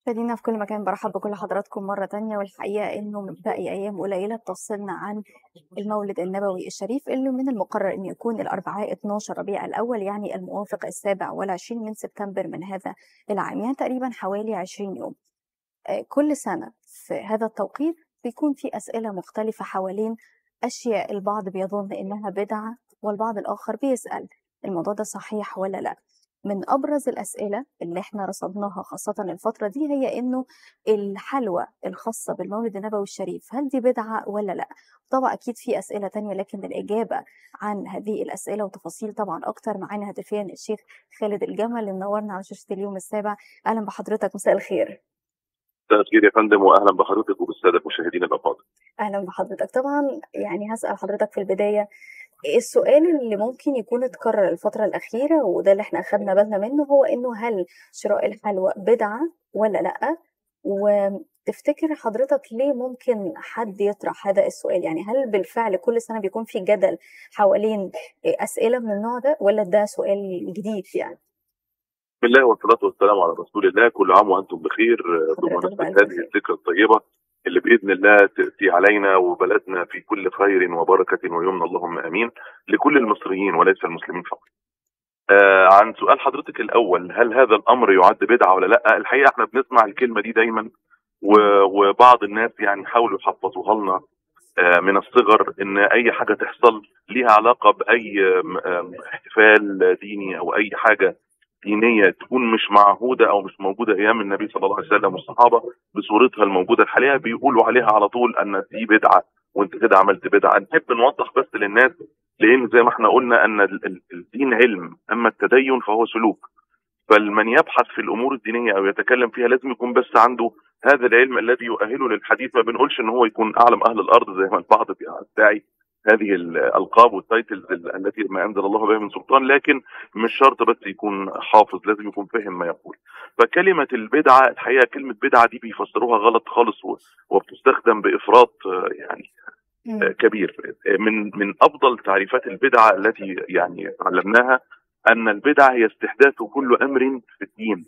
مشاهدينا في كل مكان برحب بكل حضراتكم مرة تانية والحقيقة إنه من باقي أيام قليلة تفصلنا عن المولد النبوي الشريف اللي من المقرر إنه يكون الأربعاء 12 ربيع الأول يعني الموافق السابع والعشرين من سبتمبر من هذا العام يعني تقريبا حوالي 20 يوم آه، كل سنة في هذا التوقيت بيكون في أسئلة مختلفة حوالين أشياء البعض بيظن إنها بدعة والبعض الآخر بيسأل الموضوع ده صحيح ولا لا من أبرز الأسئلة اللي احنا رصدناها خاصة الفترة دي هي إنه الحلوى الخاصة بالمولد النبوي الشريف هل دي بدعة ولا لا؟ طبعا أكيد في أسئلة تانية لكن الإجابة عن هذه الأسئلة وتفاصيل طبعا أكتر معانا هاتفيا الشيخ خالد الجمل اللي منورنا على شاشة اليوم السابع أهلا بحضرتك مساء الخير. مساء الخير يا فندم واهلا بحضرتك وبالساده المشاهدين الافاضل. أهلا بحضرتك طبعا يعني هسأل حضرتك في البداية السؤال اللي ممكن يكون اتكرر الفترة الأخيرة وده اللي احنا أخدنا بالنا منه هو إنه هل شراء الحلوى بدعة ولا لأ؟ وتفتكر حضرتك ليه ممكن حد يطرح هذا السؤال؟ يعني هل بالفعل كل سنة بيكون في جدل حوالين أسئلة من النوع ده ولا ده سؤال جديد يعني؟ بسم الله والصلاة والسلام على رسول الله كل عام وأنتم بخير بمناسبة هذه الذكرى الطيبة اللي باذن الله تاتي علينا وبلدنا في كل خير وبركه ويمن اللهم امين لكل المصريين وليس المسلمين فقط. آه عن سؤال حضرتك الاول هل هذا الامر يعد بدعه ولا لا؟ الحقيقه احنا بنسمع الكلمه دي دايما وبعض الناس يعني يحاولوا يحفظوها لنا آه من الصغر ان اي حاجه تحصل ليها علاقه باي احتفال ديني او اي حاجه دينيه تكون مش معهوده او مش موجوده ايام النبي صلى الله عليه وسلم والصحابه بصورتها الموجوده الحاليه بيقولوا عليها على طول ان دي بدعه وانت كده عملت بدعه نحب نوضح بس للناس لان زي ما احنا قلنا ان الدين علم اما التدين فهو سلوك فمن يبحث في الامور الدينيه او يتكلم فيها لازم يكون بس عنده هذا العلم الذي يؤهله للحديث ما بنقولش ان هو يكون اعلم اهل الارض زي ما البعض بيدعي هذه الالقاب والتايتلز التي ما انزل الله بها من سلطان لكن مش شرط بس يكون حافظ لازم يكون فاهم ما يقول فكلمه البدعه الحقيقه كلمه بدعه دي بيفسروها غلط خالص وبتستخدم بافراط يعني كبير من من افضل تعريفات البدعه التي يعني علمناها ان البدعه هي استحداث كل امر في الدين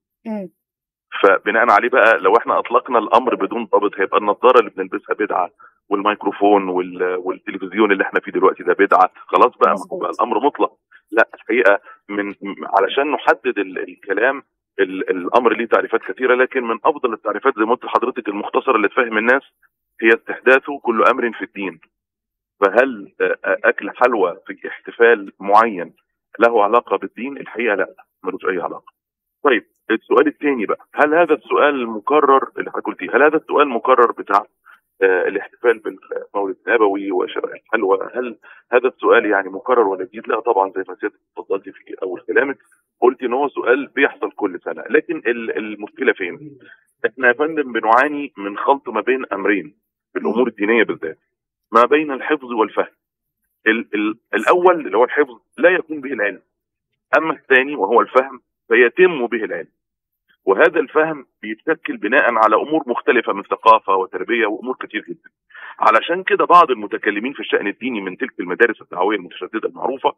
فبناء عليه بقى لو احنا اطلقنا الامر بدون ضابط هيبقى النظاره اللي بنلبسها بدعه والميكروفون والتلفزيون اللي احنا فيه دلوقتي ده بدعه خلاص بقى, بقى الامر مطلق لا الحقيقه من علشان نحدد الكلام الامر ليه تعريفات كثيره لكن من افضل التعريفات زي ما قلت لحضرتك المختصر اللي تفهم الناس هي استحداث كل امر في الدين فهل اكل حلوى في احتفال معين له علاقه بالدين الحقيقه لا ملوش اي علاقه طيب السؤال الثاني بقى هل هذا السؤال المكرر اللي حضرتك قلتيه هل هذا السؤال مكرر بتاع آه الاحتفال بالمولد النبوي وشرع الحلوى هل هذا السؤال يعني مكرر ولا جديد؟ لا طبعا زي ما سيادتك اتفضلتي في اول كلامك قلت ان هو سؤال بيحصل كل سنه لكن المشكله فين؟ احنا يا فندم بنعاني من خلط ما بين امرين في الامور الدينيه بالذات ما بين الحفظ والفهم ال ال الاول اللي هو الحفظ لا يكون به العلم اما الثاني وهو الفهم فيتم به العلم وهذا الفهم بيتشكل بناء على امور مختلفه من ثقافه وتربيه وامور كتير جدا علشان كده بعض المتكلمين في الشان الديني من تلك المدارس الدعويه المتشدده المعروفه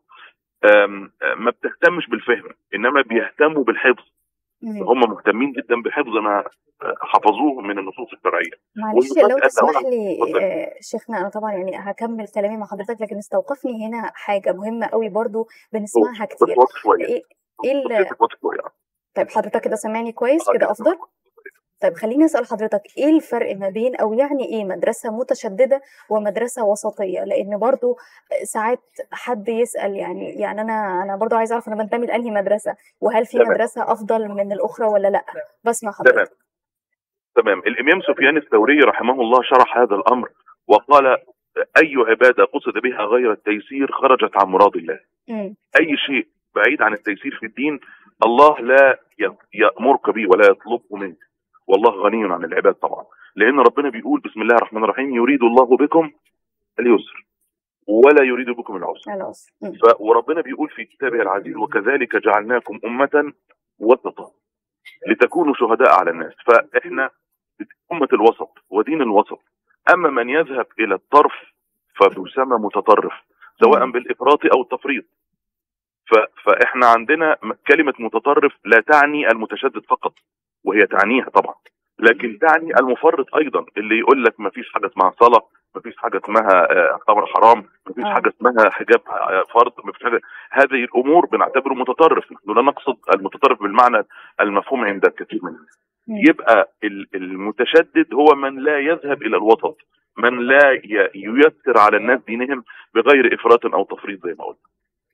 ما بتهتمش بالفهم انما بيهتموا بالحفظ هم مهتمين جدا بحفظ ما حفظوه من النصوص الشرعيه معلش لو تسمح لي آه شيخنا انا طبعا يعني هكمل كلامي مع حضرتك لكن استوقفني هنا حاجه مهمه قوي برضو بنسمعها كتير ايه ايه طيب حضرتك كده سامعني كويس كده افضل طيب خليني اسال حضرتك ايه الفرق ما بين او يعني ايه مدرسه متشدده ومدرسه وسطيه لان برضو ساعات حد يسال يعني يعني انا انا برضو عايز اعرف انا بنتمي لانهي مدرسه وهل في مدرسه افضل من الاخرى ولا لا بسمع حضرتك تمام تمام الامام سفيان الثوري رحمه الله شرح هذا الامر وقال اي عباده قصد بها غير التيسير خرجت عن مراد الله م. اي شيء بعيد عن التيسير في الدين الله لا يأمرك به ولا يطلبه منك والله غني عن العباد طبعا لأن ربنا بيقول بسم الله الرحمن الرحيم يريد الله بكم اليسر ولا يريد بكم العسر ف... وربنا بيقول في كتابه العزيز وكذلك جعلناكم أمة وسطا لتكونوا شهداء على الناس فإحنا أمة الوسط ودين الوسط أما من يذهب إلى الطرف فيسمى متطرف سواء بالإفراط أو التفريط فاحنا عندنا كلمه متطرف لا تعني المتشدد فقط وهي تعنيها طبعا لكن تعني المفرط ايضا اللي يقول لك ما فيش حاجه اسمها صلاه ما فيش حاجه اسمها آه، خمر حرام ما فيش آه. حاجه اسمها حجاب آه، فرض ما فيش حاجه هذه الامور بنعتبره متطرف نحن لا نقصد المتطرف بالمعنى المفهوم عند الكثير من الناس مم. يبقى ال- المتشدد هو من لا يذهب الى الوسط من لا ي- ييسر على الناس دينهم بغير افراط او تفريط زي ما قلت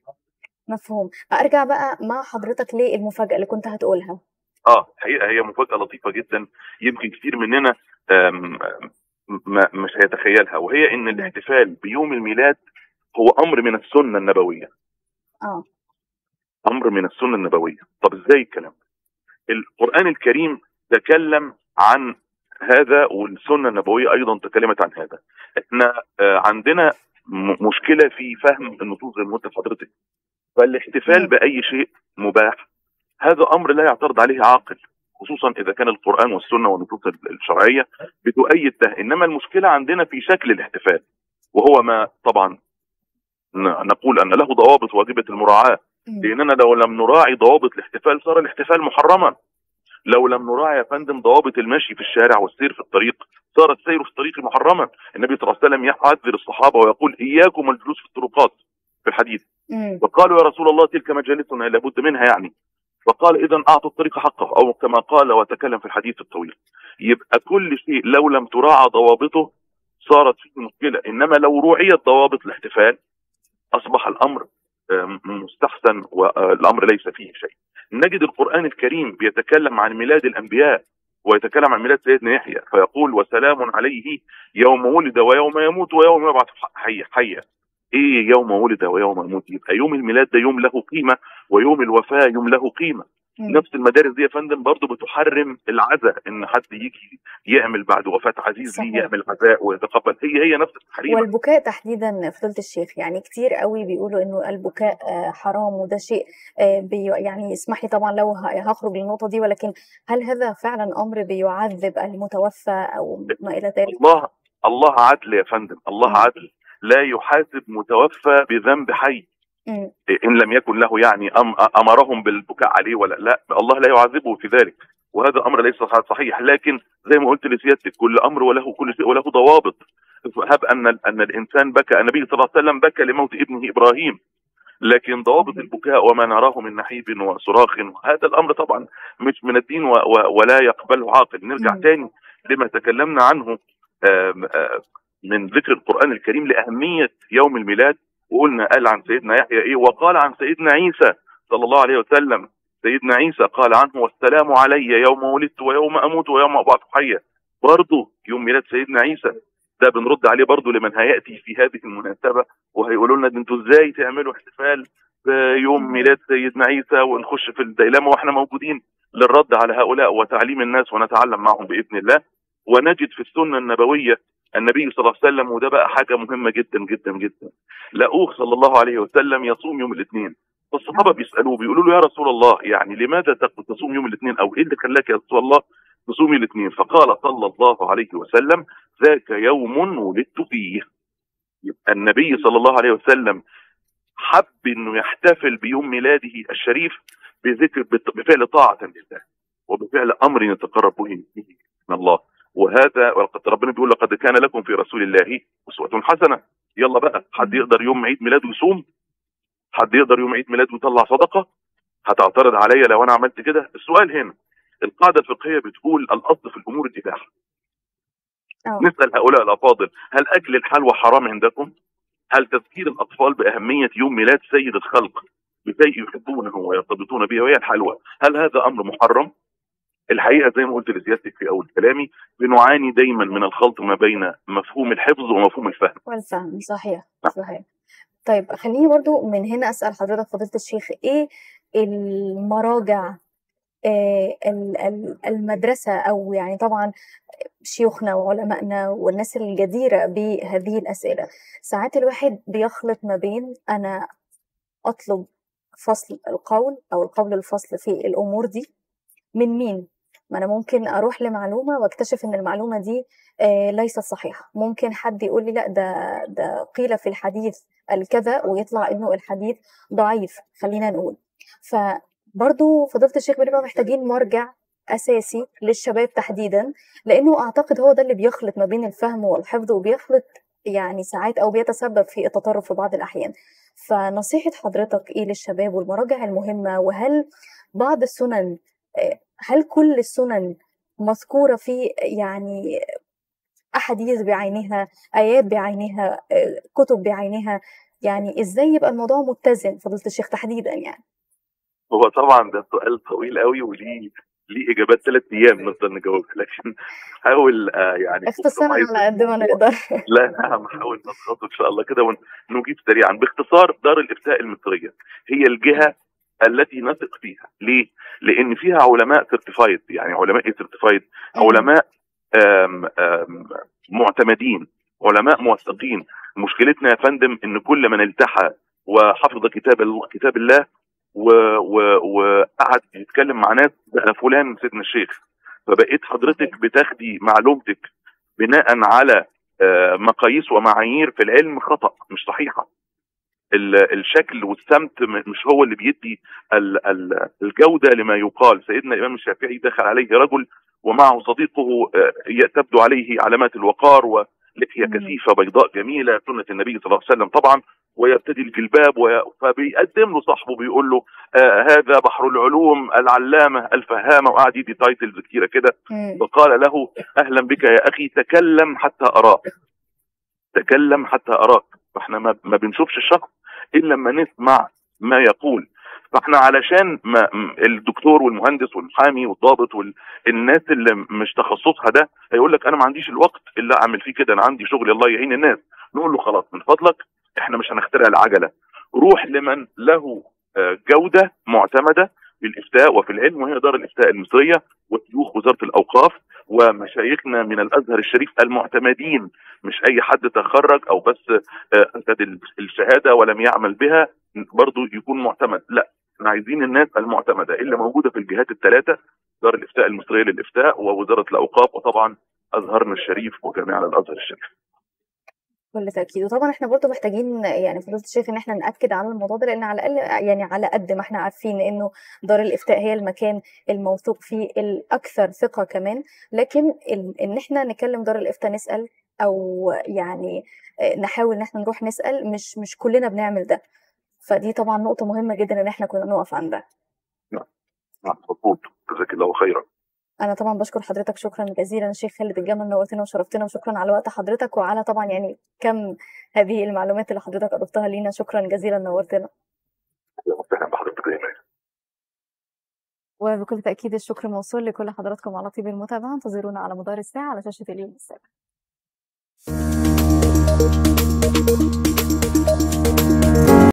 مفهوم ارجع بقى مع حضرتك للمفاجاه اللي كنت هتقولها اه الحقيقه هي مفاجاه لطيفه جدا يمكن كتير مننا آم، ما مش هيتخيلها وهي ان الاحتفال بيوم الميلاد هو امر من السنه النبويه اه امر من السنه النبويه طب ازاي الكلام ده؟ القران الكريم تكلم عن هذا والسنه النبويه ايضا تكلمت عن هذا احنا آه، عندنا م- مشكله في فهم النصوص زي ما قلت لحضرتك فالاحتفال مم. باي شيء مباح هذا امر لا يعترض عليه عاقل خصوصا اذا كان القران والسنه والنصوص الشرعيه بتؤيد ده انما المشكله عندنا في شكل الاحتفال وهو ما طبعا ن- نقول ان له ضوابط واجبه المراعاه مم. لاننا لو لم نراعي ضوابط الاحتفال صار الاحتفال محرما لو لم نراعي يا فندم ضوابط المشي في الشارع والسير في الطريق صار السير في الطريق محرما النبي صلى الله عليه وسلم يحذر الصحابه ويقول اياكم الجلوس في الطرقات في الحديث مم. فقالوا يا رسول الله تلك مجالسنا لابد منها يعني فقال اذا اعطوا الطريق حقه او كما قال وتكلم في الحديث الطويل يبقى كل شيء لو لم تراعى ضوابطه صارت فيه مشكله انما لو روعيت ضوابط الاحتفال اصبح الامر آم، مستحسن والامر ليس فيه شيء نجد القران الكريم بيتكلم عن ميلاد الانبياء ويتكلم عن ميلاد سيدنا يحيى فيقول وسلام عليه يوم ولد ويوم يموت ويوم يبعث حيا حيا ايه يوم ولد ويوم يموت يبقى يوم الميلاد ده يوم له قيمه ويوم الوفاه يوم له قيمه مم. نفس المدارس دي يا فندم برضه بتحرم العزاء ان حد يجي يعمل بعد وفاه عزيز صحيح. ليه يعمل عزاء ويتقبل هي هي نفس التحريم والبكاء تحديدا فضيلة الشيخ يعني كتير قوي بيقولوا انه البكاء آه، حرام وده شيء آه، بي يعني اسمح لي طبعا لو ه- هخرج للنقطة دي ولكن هل هذا فعلا امر بيعذب المتوفى او ما الى ذلك؟ الله الله عدل يا فندم الله مم. عدل لا يحاسب متوفى بذنب حي مم. ان لم يكن له يعني أم امرهم بالبكاء عليه ولا لا الله لا يعذبه في ذلك وهذا امر ليس صحيح لكن زي ما قلت لسيادتك كل امر وله كل شيء وله ضوابط هب ان ان الانسان بكى النبي صلى الله عليه وسلم بكى لموت ابنه ابراهيم لكن ضوابط البكاء وما نراه من نحيب وصراخ هذا الامر طبعا مش من الدين و و ولا يقبله عاقل نرجع مم. تاني لما تكلمنا عنه آم، آم، من ذكر القران الكريم لاهميه يوم الميلاد وقلنا قال عن سيدنا يحيى ايه وقال عن سيدنا عيسى صلى الله عليه وسلم سيدنا عيسى قال عنه والسلام علي يوم ولدت ويوم اموت ويوم ابعث حيا برضه يوم ميلاد سيدنا عيسى ده بنرد عليه برضه لمن هياتي في هذه المناسبه وهيقولوا لنا ده انتوا ازاي تعملوا احتفال بيوم ميلاد سيدنا عيسى ونخش في الديلما واحنا موجودين للرد على هؤلاء وتعليم الناس ونتعلم معهم باذن الله ونجد في السنه النبويه النبي صلى الله عليه وسلم وده بقى حاجه مهمه جدا جدا جدا لقوه صلى الله عليه وسلم يصوم يوم الاثنين فالصحابه بيسالوه بيقولوا له يا رسول الله يعني لماذا تق- تصوم يوم الاثنين او ايه اللي خلاك يا رسول الله تصوم الاثنين فقال صلى الله عليه وسلم ذاك يوم ولدت فيه يبقى النبي صلى الله عليه وسلم حب انه يحتفل بيوم ميلاده الشريف بذكر بت- بفعل طاعه لله وبفعل امر يتقرب به به من الله وهذا ولقد ربنا بيقول لقد كان لكم في رسول الله اسوه حسنه يلا بقى حد يقدر يوم عيد ميلاده يصوم حد يقدر يوم عيد ميلاده يطلع صدقه هتعترض عليا لو انا عملت كده السؤال هنا القاعده الفقهيه بتقول الاصل في الامور الاباحه اه نسال هؤلاء الافاضل هل اكل الحلوى حرام عندكم هل تذكير الاطفال باهميه يوم ميلاد سيد الخلق بشيء يحبونه ويرتبطون به وهي الحلوى هل هذا امر محرم الحقيقه زي ما قلت لسيادتك في اول كلامي بنعاني دايما من الخلط ما بين مفهوم الحفظ ومفهوم الفهم والفهم صحيح نعم. صحيح طيب خليني برضو من هنا أسأل حضرتك فضيلة الشيخ إيه المراجع آه، ال- ال- المدرسة أو يعني طبعا شيوخنا وعلمائنا والناس الجديرة بهذه الأسئلة ساعات الواحد بيخلط ما بين أنا أطلب فصل القول أو القول الفصل في الأمور دي من مين؟ ما أنا ممكن أروح لمعلومة واكتشف إن المعلومة دي آه، ليست صحيحة ممكن حد يقول لي لا ده ده قيل في الحديث الكذا ويطلع إنه الحديث ضعيف خلينا نقول فبرضو فضيلة الشيخ بنبقى محتاجين مرجع أساسي للشباب تحديدا لأنه أعتقد هو ده اللي بيخلط ما بين الفهم والحفظ وبيخلط يعني ساعات أو بيتسبب في التطرف في بعض الأحيان فنصيحة حضرتك إيه للشباب والمراجع المهمة وهل بعض السنن آه، هل كل السنن مذكورة في يعني أحاديث بعينها آيات بعينها آه، كتب بعينها يعني إزاي يبقى الموضوع متزن فضيلة الشيخ تحديدا يعني هو طبعا ده سؤال طويل قوي وليه ليه اجابات ثلاث ايام نفضل نجاوب لكن حاول آه يعني اختصارا على قد ما نقدر لا نعم حاول نضغط ان شاء الله كده ونجيب سريعا باختصار دار الافتاء المصريه هي الجهه التي نثق فيها ليه؟ لان فيها علماء سيرتيفايد يعني علماء ايه سيرتيفايد؟ علماء آم آم معتمدين علماء موثقين مشكلتنا يا فندم ان كل من التحى وحفظ كتاب الله كتاب الله وقعد يتكلم مع ناس بقى فلان سيدنا الشيخ فبقيت حضرتك بتاخدي معلومتك بناء على مقاييس ومعايير في العلم خطا مش صحيحه الشكل والسمت مش هو اللي بيدي الجوده لما يقال سيدنا الامام الشافعي دخل عليه رجل ومعه صديقه تبدو عليه علامات الوقار ولحيه كثيفه بيضاء جميله سنه النبي صلى الله عليه وسلم طبعا ويبتدي الجلباب وي... فبيقدم له صاحبه بيقول له آه هذا بحر العلوم العلامه الفهامه وقعد يدي تايتلز كتيره كده فقال له اهلا بك يا اخي تكلم حتى اراك تكلم حتى اراك فاحنا ما, ما بنشوفش الشخص الا لما نسمع ما يقول فاحنا علشان ما الدكتور والمهندس والمحامي والضابط والناس اللي مش تخصصها ده هيقول لك انا ما عنديش الوقت اللي اعمل فيه كده انا عندي شغل الله يعين الناس نقول له خلاص من فضلك احنا مش هنخترع العجله روح لمن له جوده معتمده في الافتاء وفي العلم وهي دار الافتاء المصريه وشيوخ وزاره الاوقاف ومشايخنا من الازهر الشريف المعتمدين مش اي حد تخرج او بس اخذ الشهاده ولم يعمل بها برضه يكون معتمد لا احنا عايزين الناس المعتمده اللي موجوده في الجهات الثلاثه دار الافتاء المصريه للافتاء ووزاره الاوقاف وطبعا ازهرنا الشريف وجامعنا الازهر الشريف بكل تأكيد وطبعا احنا برضو محتاجين يعني فضيلة الشيخ ان احنا نأكد على الموضوع ده لان على الاقل يعني على قد ما احنا عارفين انه دار الافتاء هي المكان الموثوق فيه الاكثر ثقة كمان لكن ان احنا نكلم دار الافتاء نسأل او يعني نحاول ان احنا نروح نسأل مش مش كلنا بنعمل ده فدي طبعا نقطة مهمة جدا ان احنا كنا نقف عندها نعم نعم مظبوط جزاك الله خيرا انا طبعا بشكر حضرتك شكرا جزيلا الشيخ خالد الجمل نورتنا وشرفتنا وشكرا على وقت حضرتك وعلى طبعا يعني كم هذه المعلومات اللي حضرتك اضفتها لينا شكرا جزيلا نورتنا اهلا بحضرتك دايما وبكل تاكيد الشكر موصول لكل حضراتكم على طيب المتابعه انتظرونا على مدار الساعه على شاشه اليوم السابع